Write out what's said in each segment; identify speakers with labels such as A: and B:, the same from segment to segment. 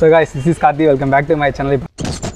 A: So guys this is Karthi welcome back to my channel இப்போ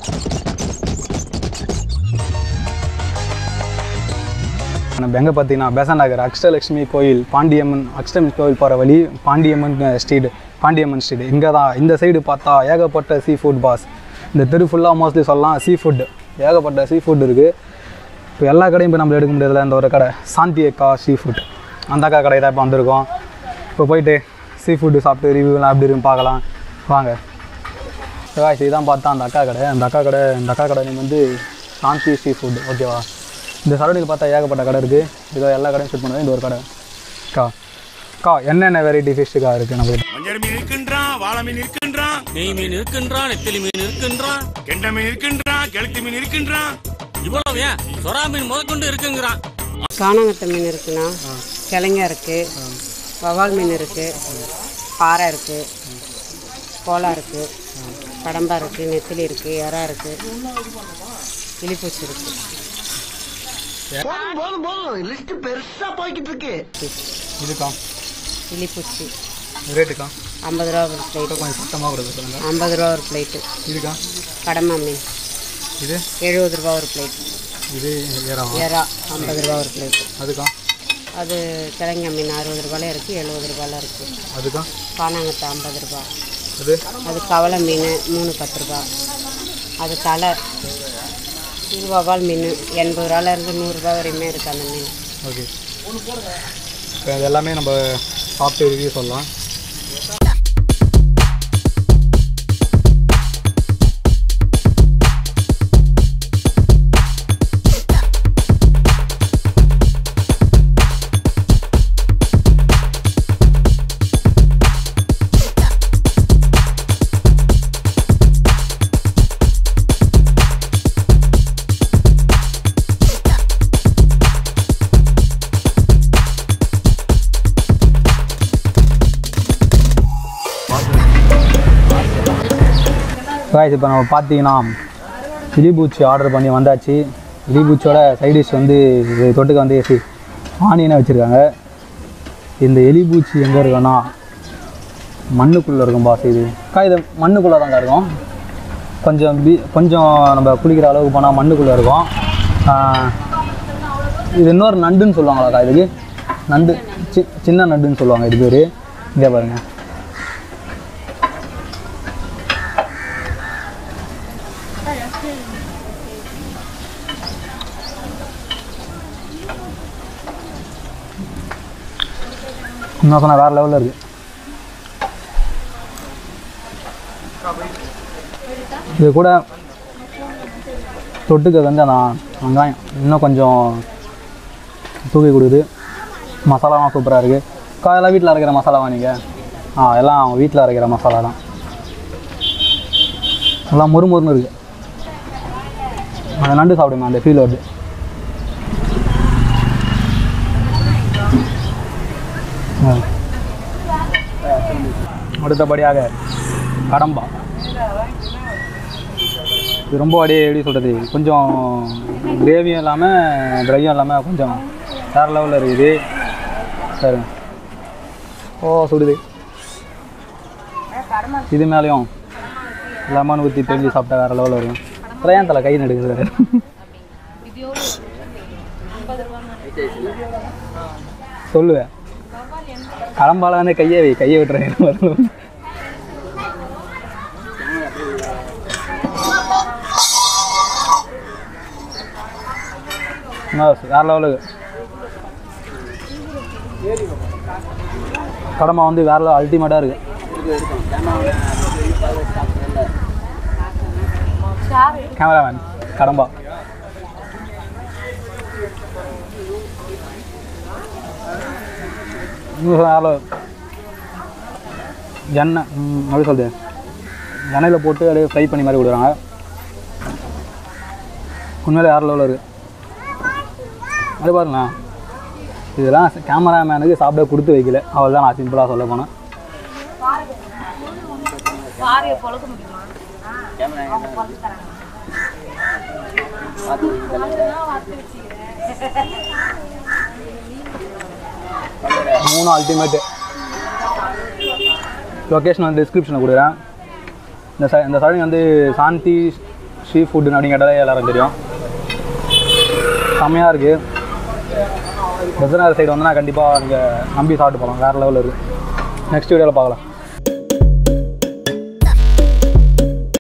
A: நம்ம எங்கே பார்த்தீங்கன்னா பேசன் நகர் அக்ஷலட்சுமி கோயில் பாண்டியம்மன் அக்ஷலட்சுமி கோயில் போகிற வழி பாண்டியம்மன் ஸ்ட்ரீட் பாண்டியம்மன் ஸ்ட்ரீட் இங்கே தான் இந்த சைடு பார்த்தா ஏகப்பட்ட சீ ஃபுட் பாஸ் இந்த தெரு ஃபுல்லாக மோஸ்ட்லி சொல்லலாம் சீ ஃபுட் ஏகப்பட்ட சீ ஃபுட் இருக்குது இப்போ எல்லா கடையும் இப்போ நம்ம எடுக்க முடியாதுல இந்த ஒரு கடை சாந்தி அக்கா சீ ஃபுட் அந்த அக்கா கடை தான் இப்போ வந்திருக்கோம் இப்போ போயிட்டு சீ ஃபுட்டு சாப்பிட்டு ரிவ்யூலாம் எப்படி இருக்குன்னு பார்க்கலாம் வாங்க காய்ச்சி இதான் பார்த்தா அந்த அக்கா கடை அந்த அக்கா கடை இந்த அக்கா கடை நேம் வந்து சாந்தி சீ ஃபுட் ஓகேவா இந்த சரௌண்டிங் பார்த்தா ஏகப்பட்ட கடை இருக்குது இதோ எல்லா கடையும் ஷூட் பண்ணுறது இந்த ஒரு கடை அக்கா அக்கா என்னென்ன வெரைட்டி ஃபிஷ்ஷுக்கா இருக்குது நம்ம
B: மஞ்சள் மீன் இருக்கின்றான் வாழை மீன் இருக்கின்றான்
C: நெய் மீன் இருக்கின்றான் நெத்திலி மீன் இருக்கின்றான்
B: கெண்டை மீன் இருக்கின்றான் கெளுத்தி மீன் இருக்கின்றான்
C: இவ்வளவு ஏன் சொரா மீன் முதற்கொண்டு இருக்குங்கிறான்
D: காணாங்கத்தை மீன் இருக்குண்ணா கிழங்க இருக்குது வவால் மீன் இருக்குது பாறை இருக்குது கோலா இருக்குது கடம்பா இருக்குது நெத்திலி இருக்குது எறா இருக்குது கிளிப்பூச்சி இருக்குது
E: போதும் போதும் போதும் லிஸ்ட் பெருசா போய்கிட்டு இருக்கு
A: இதுக்கா
D: கிளிப்பூச்சி
A: ரேட்டுக்கா
D: ஐம்பது ரூபா ஒரு பிளேட்டு
A: கொஞ்சம் சுத்தமாக கொடுக்க சொல்லுங்கள்
D: ஐம்பது ரூபா ஒரு பிளேட்டு
A: இதுக்கா
D: கடம்பா மீன்
A: இது
D: எழுபது ரூபா ஒரு பிளேட்
A: இது ஏறாவா
D: எறா ஐம்பது ரூபா ஒரு பிளேட்டு
A: அதுக்கா
D: அது கிழங்க மீன் அறுபது ரூபாயில் இருக்குது எழுபது ரூபாயில் இருக்குது
A: அதுக்கா
D: காணாங்கத்தை ஐம்பது ரூபா
A: அது
D: அது கவலை மீன் மூணு பத்து ரூபா அது தலை இது வவால் மீன் எண்பது ரூபாலேருந்து நூறுரூபா வரையுமே இருக்குது அந்த மீன்
A: ஓகே இப்போ இது எல்லாமே நம்ம சாப்பிட்டு ரிவ்யூ சொல்லலாம் காய்ஸ் இப்போ நம்ம பார்த்தீங்கன்னா இலிபூச்சி ஆர்டர் பண்ணி வந்தாச்சு இலிபூச்சியோட சைட் டிஷ் வந்து இது தொட்டுக்க வந்து சி ஆனியனை வச்சுருக்காங்க இந்த எலிபூச்சி எங்கே இருக்குன்னா மண்ணுக்குள்ளே இருக்கும் பாஸ் இது அக்கா இது மண்ணுக்குள்ளே தாங்க இருக்கும் கொஞ்சம் பி கொஞ்சம் நம்ம குளிக்கிற அளவுக்கு போனால் மண்ணுக்குள்ளே இருக்கும் ஆஹ், இது இன்னொரு நண்டுன்னு சொல்லுவாங்களாக்கா இதுக்கு நண்டு சி சின்ன நண்டுன்னு சொல்லுவாங்க இது பேர் இங்கே பாருங்கள் இன்னும் சொன்னால் வேறு லெவலில் இருக்குது இது கூட தொட்டுக்க வந்து அந்த வெங்காயம் இன்னும் கொஞ்சம் தூக்கி கொடுக்குது மசாலாலாம் சூப்பராக இருக்குது காயெல்லாம் வீட்டில் அரைக்கிற மசாலாவா நீங்கள் ஆ எல்லாம் அவங்க வீட்டில் அரைக்கிற மசாலா தான் எல்லாம் மொறு மொறுன்னு இருக்குது அந்த நண்டு சாப்பிடுங்க அந்த ஃபீல் வருது ஆ. அடுத்தபடியாக கடம்பா இது ரொம்ப அப்படியே எப்படி சொல்கிறது கொஞ்சம் கிரேவியும் இல்லாமல் ட்ரையும் இல்லாமல் கொஞ்சம் வேறு லெவலில் இருக்குது பாருங்க ஓ சுடுது இது மேலேயும் லெமன் ஊற்றி பெஞ்சு சாப்பிட்டா வேறு லெவலில் இருக்கும் அப்புறம் ஏன் தலை கை நடுக்குது வேறு சொல்லுவேன் கடம்பால வந்து கையை வை கையை விட்டுறேன் வேற லெவலுக்கு கடமை வந்து வேற லெவல் அல்டிமேட்டாக இருக்கு கேமராமேன் கடம்பா இன்னும் வேற level. எண்ணெய் ம், எப்படி சொல்றது எண்ணெயில் போட்டு அப்படியே ஃப்ரை பண்ணி மாதிரி விடுறாங்க உண்மையிலே வேறு லெவலில் இருக்குது அது பாருங்களேன் இதெல்லாம் கேமராமேனுக்கு சாப்பிட கொடுத்து வைக்கல அவள் தான் நான் சிம்பிளாக சொல்ல போனேன் மூணு அல்டிமேட்டு லொக்கேஷன் வந்து டிஸ்கிரிப்ஷனில் கொடுக்குறேன் இந்த ச இந்த சடங்கு வந்து சாந்தி ஸ்ரீ ஃபுட்டுன்னு அப்படின்னு கேட்டாலே எல்லாரும் தெரியும் செம்மையாக இருக்குது பெசனார் சைடு வந்தனா கண்டிப்பாக நீங்கள் நம்பி சாப்பிட்டு போகலாம் வேறு லெவலில் இருக்குது நெக்ஸ்ட் வீடியோவில் பார்க்கலாம்